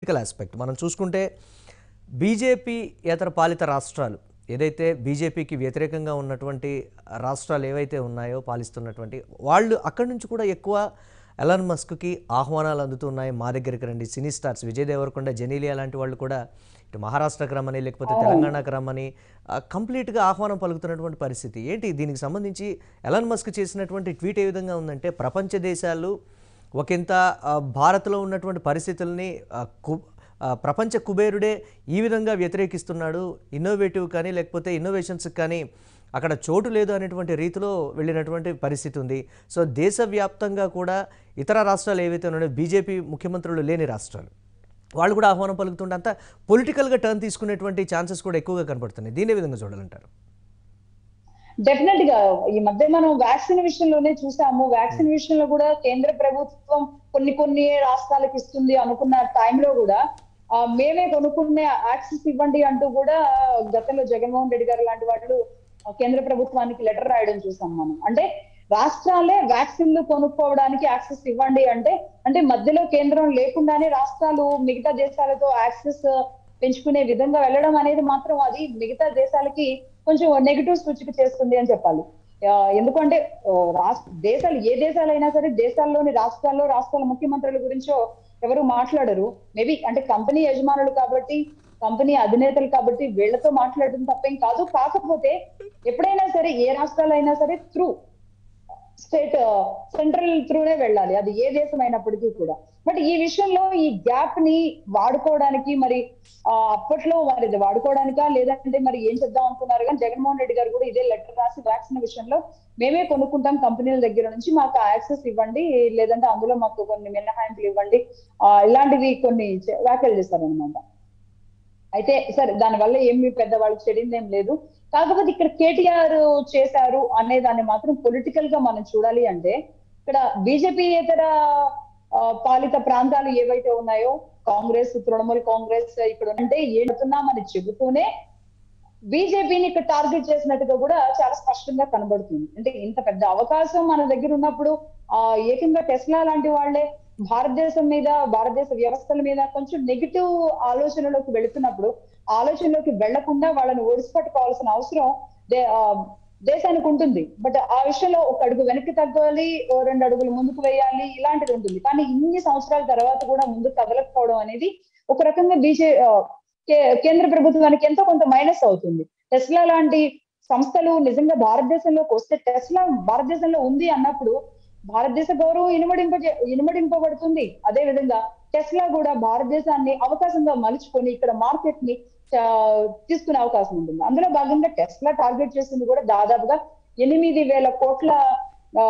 Political aspect మనం చూసుకుంటే BJP ఇతర పాలిత రాష్ట్రాలు ఏదైతే బీజేపీకి వ్యతిరేకంగా ఉన్నటువంటి రాష్ట్రాలు ఏవైతే ఉన్నాయో పాలిస్తున్నటువంటి వాళ్ళు అక్కడి నుంచి కూడా ఎక్కువ ఎలాన్ మస్క్కి ఆహ్వానాలు అందుతున్నాయి మా దగ్గరికి రండి సినీ స్టార్స్ విజయ్ దేవరకొండ జెనీలియా లాంటి వాళ్ళు కూడా ఇటు మహారాష్ట్రకి రమ్మని లేకపోతే తెలంగాణకు రమ్మని ఆ, కంప్లీట్గా ఆహ్వానం పలుకుతున్నటువంటి పరిస్థితి ఏంటి దీనికి సంబంధించి ఎలాన్ మస్క్ చేసినటువంటి ట్వీట్ ఏ విధంగా ఉందంటే ప్రపంచ దేశాలు ఒకంత ఆ, భారత్లో ఉన్నటువంటి పరిస్థితుల్ని ఆ, కు ఆ, ప్రపంచ కుబేరుడే ఈ విధంగా వ్యతిరేకిస్తున్నాడు ఇన్నోవేటివ్ కానీ లేకపోతే ఇన్నోవేషన్స్కి కానీ అక్కడ చోటు లేదు అనేటువంటి రీతిలో వెళ్ళినటువంటి పరిస్థితి ఉంది సో దేశవ్యాప్తంగా కూడా ఇతర రాష్ట్రాలు ఏవైతే ఉన్నాయో బీజేపీ ముఖ్యమంత్రులు లేని రాష్ట్రాలు వాళ్ళు కూడా ఆహ్వానం పలుకుతుంటే అంతా పొలిటికల్గా టర్న్ తీసుకునేటువంటి ఛాన్సెస్ కూడా ఎక్కువగా కనపడుతున్నాయి దీని ఏ విధంగా చూడాలంటారు డెఫినెట్ గా ఈ మధ్య మనం వ్యాక్సిన్ విషయంలోనే చూసాము వ్యాక్సిన్ విషయంలో కూడా కేంద్ర ప్రభుత్వం కొన్ని కొన్ని రాష్ట్రాలకు ఇస్తుంది అనుకున్న టైంలో కూడా ఆ, మేమే కొనుక్కునే యాక్సెస్ ఇవ్వండి అంటూ కూడా గతంలో జగన్మోహన్ రెడ్డి గారు లాంటి వాళ్ళు ఆ, కేంద్ర ప్రభుత్వానికి లెటర్ రాయడం చూసాం మనం అంటే రాష్ట్రాలే వ్యాక్సిన్లు కొనుక్కోవడానికి యాక్సెస్ ఇవ్వండి అంటే అంటే మధ్యలో కేంద్రం లేకుండానే రాష్ట్రాలు మిగతా దేశాలతో యాక్సెస్ పెంచుకునే విధంగా వెళ్ళడం అనేది మాత్రం అది మిగతా దేశాలకి కొంచెం నెగిటివ్ సూచిక చేస్తుంది అని చెప్పాలి ఆ, ఎందుకంటే ఆ, రాష్ట్ర దేశాలు ఏ దేశాలైనా సరే దేశాల్లోని రాష్ట్రాల్లో రాష్ట్రాల ముఖ్యమంత్రుల గురించో ఎవరు మాట్లాడరు మేబీ అంటే కంపెనీ యజమానులు కాబట్టి కంపెనీ అధినేతలు కాబట్టి వీళ్ళతో మాట్లాడడం తప్పేం కాదు కాకపోతే ఎప్పుడైనా సరే ఏ రాష్ట్రాలైనా సరే త్రూ స్టేట్ సెంట్రల్ త్రూనే వెళ్ళాలి అది ఏ దేశం అయినప్పటికీ కూడా బట్ ఈ విషయంలో ఈ గ్యాప్ ని వాడుకోవడానికి మరి ఆ, అప్పట్లో మరి ఇది వాడుకోవడానికా లేదంటే మరి ఏం చేద్దాం అనుకున్నారు కానీ జగన్మోహన్ రెడ్డి గారు కూడా ఇదే లెటర్ రాసి వ్యాక్సిన్ విషయంలో మేమే కొనుక్కుంటాం కంపెనీల దగ్గర నుంచి మాకు యాక్సెస్ ఇవ్వండి లేదంటే అందులో మాకు కొన్ని మినహాయింపులు ఇవ్వండి ఆ, ఇలాంటివి కొన్ని చే- వ్యాఖ్యలు చేస్తారనమాట అయితే సరే దానివల్ల ఏమి పెద్దవాళ్ళకి చెడింది ఏం లేదు కాకపోతే ఇక్కడ కేటీఆర్ చేశారు అనే దాన్ని మాత్రం పొలిటికల్ గా మనం చూడాలి అంటే ఇక్కడ బీజేపీ ఇతర ఆ, పాలిత ప్రాంతాలు ఏవైతే ఉన్నాయో కాంగ్రెస్ తృణమూల్ కాంగ్రెస్ ఇక్కడ అంటే ఏడుతున్నామని చెబుతూనే బీజేపీని ఇక్కడ టార్గెట్ చేసినట్టుగా కూడా చాలా స్పష్టంగా కనబడుతుంది అంటే ఇంత పెద్ద అవకాశం మన దగ్గర ఉన్నప్పుడు ఆ ఏకంగా టెస్లా లాంటి వాళ్ళే భారతదేశం మీద భారతదేశ వ్యవస్థల మీద కొంచెం నెగిటివ్ ఆలోచనలోకి వెళుతున్నప్పుడు ఆలోచనలోకి వెళ్లకుండా వాళ్ళని ఒడిసిపట్టుకోవాల్సిన అవసరం దే- ఆ, దేశానికి ఉంటుంది బట్ ఆ విషయంలో ఒక అడుగు వెనక్కి తగ్గాలి ఓ రెండు అడుగులు ముందుకు వేయాలి ఇలాంటిది ఉంటుంది కానీ ఇన్ని సంవత్సరాల తర్వాత కూడా ముందుకు కదలకపోవడం అనేది ఒక రకంగా బీజే ఆ, కే- కేంద్ర ప్రభుత్వానికి ఎంతో కొంత మైనస్ అవుతుంది టెస్లా లాంటి సంస్థలు నిజంగా భారతదేశంలోకి వస్తే టెస్లా భారతదేశంలో ఉంది అన్నప్పుడు భారతదేశ గౌరవం ఇనుమడింప ఇనుమడింపబడుతుంది అదే విధంగా టెస్లా కూడా భారతదేశాన్ని అవకాశంగా మలుచుకొని ఇక్కడ మార్కెట్ ని ఆ, తీసుకునే అవకాశం ఉంటుంది అందులో భాగంగా టెస్లా టార్గెట్ చేసింది కూడా దాదాపుగా ఎనిమిది వేల కోట్ల ఆ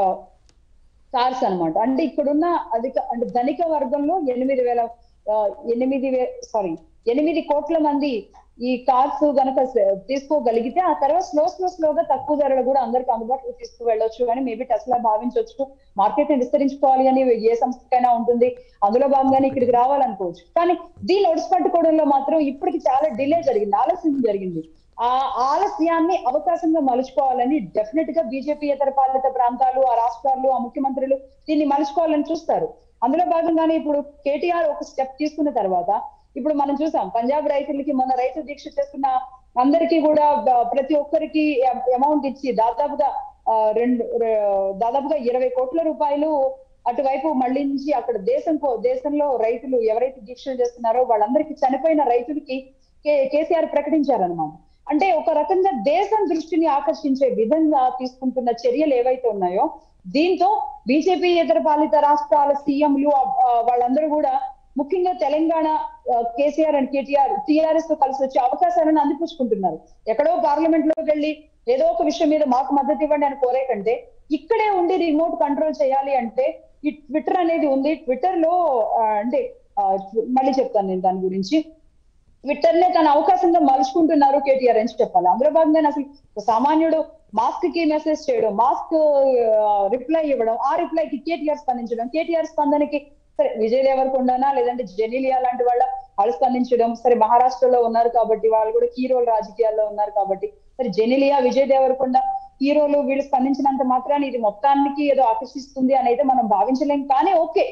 కార్స్ అన్నమాట అంటే ఇక్కడున్న అధిక అంటే ధనిక వర్గంలో ఎనిమిది వేల ఆ, ఎనిమిది వే సారీ ఎనిమిది కోట్ల మంది ఈ కార్స్ గనక స- తీసుకోగలిగితే ఆ తర్వాత స్లో స్లో స్లోగా తక్కువ ధరలు కూడా అందరికి అందుబాటులో తీసుకువెళ్ళొచ్చు అని మేబీ టెస్లా భావించవచ్చు మార్కెట్ ని విస్తరించుకోవాలి అని ఏ సంస్థకైనా ఉంటుంది అందులో భాగంగానే ఇక్కడికి రావాలనుకోవచ్చు కానీ దీన్ని ఒడిసిపట్టుకోవడంలో మాత్రం ఇప్పటికి చాలా డిలే జరిగింది ఆలస్యం జరిగింది ఆ ఆలస్యాన్ని అవకాశంగా మలుచుకోవాలని డెఫినెట్ గా బీజేపీ ఇతర పాలిత ప్రాంతాలు ఆ రాష్ట్రాలు ఆ ముఖ్యమంత్రులు దీన్ని మలుచుకోవాలని చూస్తారు అందులో భాగంగానే ఇప్పుడు కేటీఆర్ ఒక స్టెప్ తీసుకున్న తర్వాత ఇప్పుడు మనం చూసాం పంజాబ్ రైతులకి మొన్న రైతు దీక్ష చేస్తున్న అందరికీ కూడా బ- ప్రతి ఒక్కరికి అమౌంట్ ఇచ్చి దాదాపుగా ఆ, రెండు రె- దాదాపుగా ఇరవై కోట్ల రూపాయలు అటువైపు మళ్లించి అక్కడ దేశం కో- దేశంలో రైతులు ఎవరైతే దీక్షలు చేస్తున్నారో వాళ్ళందరికీ చనిపోయిన రైతులకి కే- కేసీఆర్ ప్రకటించారనమాట అంటే ఒక రకంగా దేశం దృష్టిని ఆకర్షించే విధంగా తీసుకుంటున్న చర్యలు ఏవైతే ఉన్నాయో దీంతో బీజేపీ ఇతర పాలిత రాష్ట్రాల సీఎంలు వాళ్ళందరూ కూడా ముఖ్యంగా తెలంగాణ ఆ, కేసీఆర్ అండ్ కేటీఆర్ టీఆర్ఎస్ తో కలిసి వచ్చే అవకాశాలను అందిపుచ్చుకుంటున్నారు ఎక్కడో పార్లమెంట్ లోకి వెళ్ళి ఏదో ఒక విషయం మీద మాకు మద్దతు ఇవ్వండి అని కోరే కంటే ఇక్కడే ఉండి రిమోట్ కంట్రోల్ చేయాలి అంటే ఈ ట్విట్టర్ అనేది ఉంది ట్విట్టర్ లో ఆ, అంటే ఆ, మళ్ళీ చెప్తాను నేను దాని గురించి ట్విట్టర్ నే తన అవకాశంగా మలుచుకుంటున్నారు కేటీఆర్ అని చెప్పాలి అందులో భాగంగా అసలు ఒక సామాన్యుడు మాస్క్ కి మెసేజ్ చేయడం మాస్క్ రిప్లై ఇవ్వడం ఆ రిప్లై కి కేటీఆర్ స్పందించడం కేటీఆర్ స్పందనకి సరే విజయ్ దేవరకొండనా లేదంటే జెనీలియా లాంటి వాళ్ళ వాళ్ళు స్పందించడం సరే మహారాష్ట్రలో ఉన్నారు కాబట్టి వాళ్ళు కూడా హీరోలు రాజకీయాల్లో ఉన్నారు కాబట్టి సరే జెనీలియా విజయ్ దేవరకొండ హీరోలు వీళ్ళు స్పందించినంత మాత్రాన్ని ఇది మొత్తానికి ఏదో ఆకర్షిస్తుంది అని అయితే మనం భావించలేం కానీ ఓకే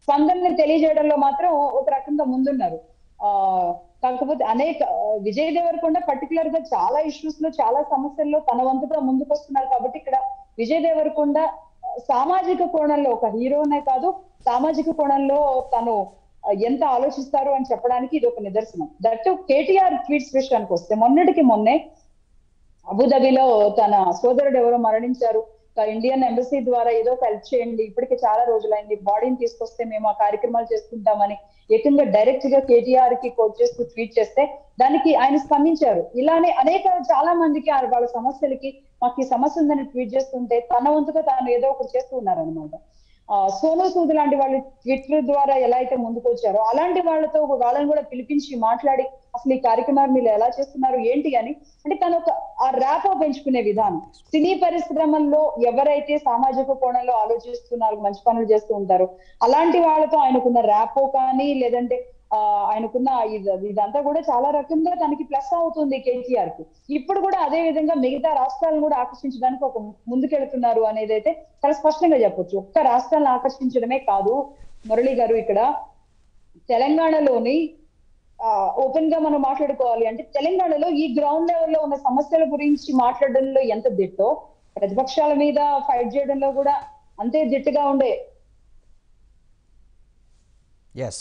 స్పందనని తెలియజేయడంలో మాత్రం ఒక రకంగా ముందున్నారు ఆ కాకపోతే అనేక ఆ, విజయ్ దేవరకొండ పర్టికులర్ గా చాలా ఇష్యూస్ లో చాలా సమస్యల్లో తన వంతుగా ముందుకు వస్తున్నారు కాబట్టి ఇక్కడ విజయ్ దేవరకొండ ఆ, సామాజిక కోణంలో ఒక హీరోనే కాదు సామాజిక కోణంలో తను ఆ, ఎంత ఆలోచిస్తారు అని చెప్పడానికి ఇది ఒక నిదర్శనం దట్ కేటీఆర్ ట్వీట్స్ విషయానికి వస్తే మొన్నటికి మొన్నే అబుదాబిలో తన సోదరుడు ఎవరో మరణించారు ఆ ఇండియన్ ఎంబసీ ద్వారా ఏదో ఒక హెల్ప్ చేయండి ఇప్పటికే చాలా రోజులైంది బాడీని తీసుకొస్తే మేము ఆ కార్యక్రమాలు చేసుకుంటామని ఏకంగా డైరెక్ట్ గా కేటీఆర్ కి కోట్ చేస్తూ ట్వీట్ చేస్తే దానికి ఆయన స్పందించారు ఇలానే అనేక చాలా మందికి ఆ వాళ్ళ సమస్యలకి మాకు ఈ సమస్య ఉందని ట్వీట్ చేస్తుంటే తన వంతుగా తాను ఏదో ఒకటి చేస్తూ ఉన్నారనమాట ఆ సోను సూద్ లాంటి వాళ్ళు ట్విట్టర్ ద్వారా ఎలా అయితే ముందుకు వచ్చారో అలాంటి వాళ్ళతో వాళ్ళని కూడా పిలిపించి మాట్లాడి అసలు ఈ కార్యక్రమాలు మీరు ఎలా చేస్తున్నారు ఏంటి అని అంటే తను ఒక ఆ ర్యాపో పెంచుకునే విధానం సినీ పరిశ్రమల్లో ఎవరైతే సామాజిక కోణంలో ఆలోచిస్తున్నారు మంచి పనులు చేస్తూ ఉంటారో అలాంటి వాళ్ళతో ఆయనకున్న ర్యాపో కానీ లేదంటే ఆ ఆయనకున్న ఇది ఇదంతా కూడా చాలా రకంగా తనకి ప్లస్ అవుతుంది కేసీఆర్ కి ఇప్పుడు కూడా అదే విధంగా మిగతా రాష్ట్రాలను కూడా ఆకర్షించడానికి ఒక ముందుకెళ్తున్నారు అనేది అయితే చాలా స్పష్టంగా చెప్పొచ్చు ఒక్క రాష్ట్రాలను ఆకర్షించడమే కాదు మురళి గారు ఇక్కడ తెలంగాణలోని ఓపెన్ గా మనం మాట్లాడుకోవాలి అంటే తెలంగాణలో ఈ గ్రౌండ్ లెవెల్లో ఉన్న సమస్యల గురించి మాట్లాడడంలో ఎంత దిట్టో ప్రతిపక్షాల మీద ఫైట్ చేయడంలో కూడా అంతే దిట్టుగా ఉండే ఎస్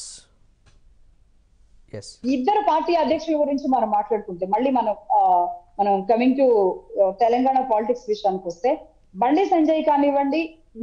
ఎస్ ఇద్దరు పార్టీ అధ్యక్షుల గురించి మనం మాట్లాడుకుంటే మళ్ళీ మనం ఆ, మనం కమింగ్ టు తెలంగాణ పాలిటిక్స్ విషయానికి వస్తే బండి సంజయ్ కానివ్వండి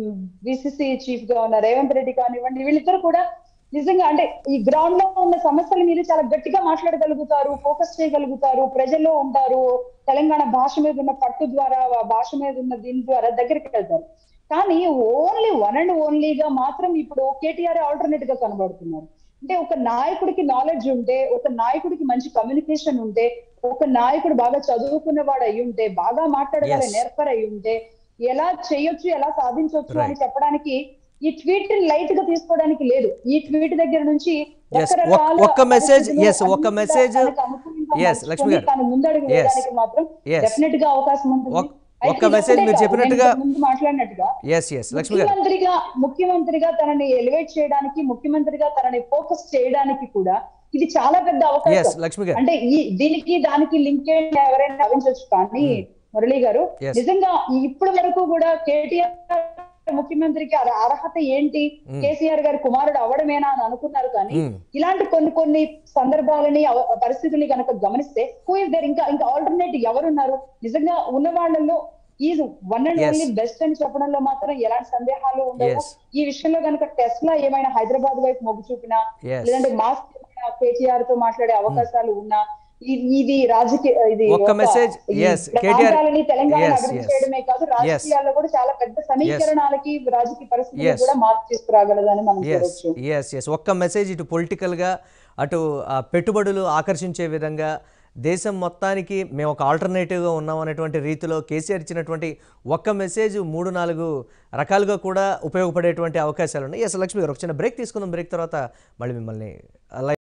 బిసిసి చీఫ్ గా ఉన్న రేవంత్ రెడ్డి కానివ్వండి వీళ్ళిద్దరు కూడా నిజంగా అంటే ఈ గ్రౌండ్ లో ఉన్న సమస్యల మీద చాలా గట్టిగా మాట్లాడగలుగుతారు ఫోకస్ చేయగలుగుతారు ప్రజల్లో ఉంటారు తెలంగాణ భాష మీద ఉన్న పట్టు ద్వారా ఆ భాష మీద ఉన్న దీని ద్వారా దగ్గరికి వెళ్తారు కానీ ఓన్లీ వన్ అండ్ ఓన్లీగా మాత్రం ఇప్పుడు కేటీఆర్ ఆల్టర్నేట్ గా కనబడుతున్నారు అంటే ఒక నాయకుడికి నాలెడ్జ్ ఉంటే ఒక నాయకుడికి మంచి కమ్యూనికేషన్ ఉంటే ఒక నాయకుడు బాగా చదువుకున్నవాడు అయి ఉంటే బాగా మాట్లాడగల Yes. నేర్పర్ అయి ఉంటే ఎలా చేయొచ్చు ఎలా సాధించవచ్చు అని Right. చెప్పడానికి ఈ ట్వీట్ లైట్ గా తీసుకోవడానికి లేదు ఈ ట్వీట్ దగ్గర నుంచి Yes, రకరకాల ఒక్- ఒక్క message, పరిస్థితులు yes, ఒక్క అన్నిటిగా message, తనకు అనుకూలంగా yes, మార్చుకొని లక్ష్మి గారు. తను ముందడుగు Yes, వేయడానికి మాత్రం yes. డెఫినెట్ గా అవకాశం ఉంటుంది ఒక్- అయితే ఒక్క ఇది message ఒకటే మీరు కాదు, చెప్పినట్టుగా- నేను ఇంతకు ముందు మాట్లాడినట్టుగా ఎస్ ఎస్ లక్ష్మి గారు ముఖ్యమంత్రిగా ముఖ్యమంత్రిగా తనని ఎలివేట్ చేయడానికి ముఖ్యమంత్రిగా తనని ఫోకస్ చేయడానికి కూడా ఇది చాలా పెద్ద ఎస్ అవకాశం లక్ష్మి గారు అంటే ఈ దీనికి దానికి లింక్ ఎవరైనా భావించవచ్చు కానీ మురళి గారు Yes. నిజంగా ఇప్పటి వరకు కూడా కేటీఆర్ ముఖ్యమంత్రికి అర- అర్హత ఏంటి కేసీఆర్ గారి కుమారుడు అవడమేనా అని అనుకున్నారు కానీ Mm. ఇలాంటి కొన్ని కొన్ని సందర్భాలని అవ- పరిస్థితుల్ని కనుక గమనిస్తే హూ ఇస్ దేర్ ఇంకా ఇంకా ఆల్టర్నేట్ ఎవరున్నారు నిజంగా ఉన్న వాళ్ళలో is one and Yes. Only best అని చెప్పడంలో మాత్రం ఎలాంటి సందేహాలు ఉండవు Yes. ఈ విషయంలో కనుక టెస్ట్ లో ఏమైనా హైదరాబాద్ వైపు మొగ్గు చూపినా Yes. లేదంటే మాస్క్ కేటీఆర్ తో మాట్లాడే అవకాశాలు ఉన్నా ఇ- ఇది రాజకీయ ఇది ఒక్క ఒక- message, ఈ yes, ప్రాంతాలని తెలంగాణ yes, అభివృద్ధి yes. చేయడమే కాదు రాజకీయాల్లో కూడా చాలా పెద్ద సమీకరణాలకి రాజకీయ పరిస్థితులు Yes. కూడా మార్పు తీసుకురాగలదని మనం ఎస్ చూడొచ్చు ఎస్ ఎస్ ఒక్క మెసేజ్ ఇటు పొలిటికల్గా అటు ఆ, పెట్టుబడులు ఆకర్షించే విధంగా దేశం మొత్తానికి మేము ఒక ఆల్టర్నేటివ్గా ఉన్నాం అనేటువంటి రీతిలో కేసీఆర్ ఇచ్చినటువంటి ఒక్క మెసేజ్ మూడు నాలుగు రకాలుగా కూడా ఉపయోగపడేటువంటి అవకాశాలు ఉన్నాయి ఎస్ లక్ష్మి గారు ఒక చిన్న బ్రేక్ తీసుకుందాం బ్రేక్ తర్వాత మళ్ళీ మిమ్మల్ని లైవ్